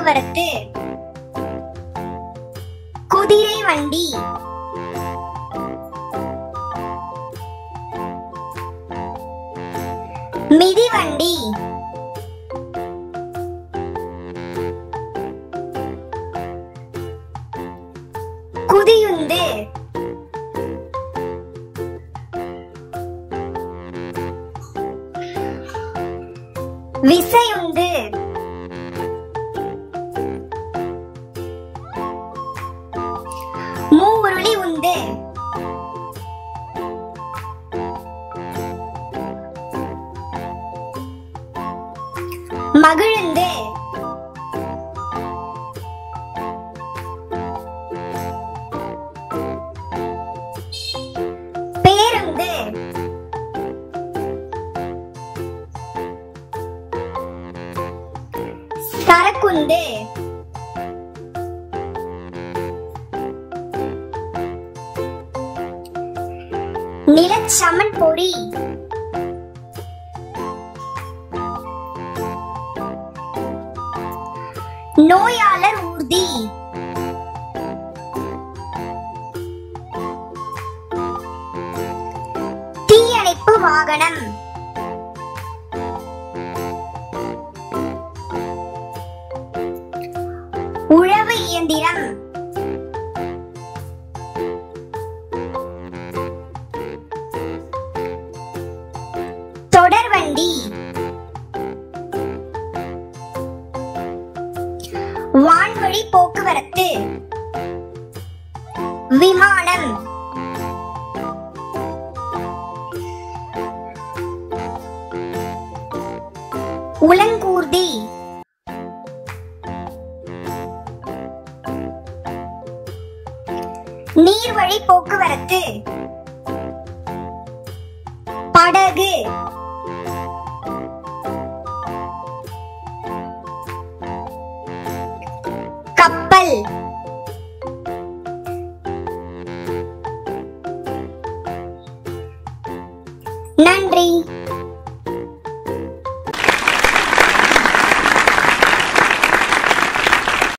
போக்குவரத்து குதிரை வண்டி மிதிவண்டி குதியுந்து விசையுந்து மூவுருளி உந்து மகிழுந்து பேருந்து சரக்குந்து நிலச்சமன் பொறி நோயாளர் ஊர்தி தீயணைப்பு வாகனம் உழவு இயந்திரம் தொடர்வண்டி வான்வழி போக்குவரத்து விமானம் உலங்கூர்தி நீர்வழி போக்குவரத்து படகு கப்பல் நன்றி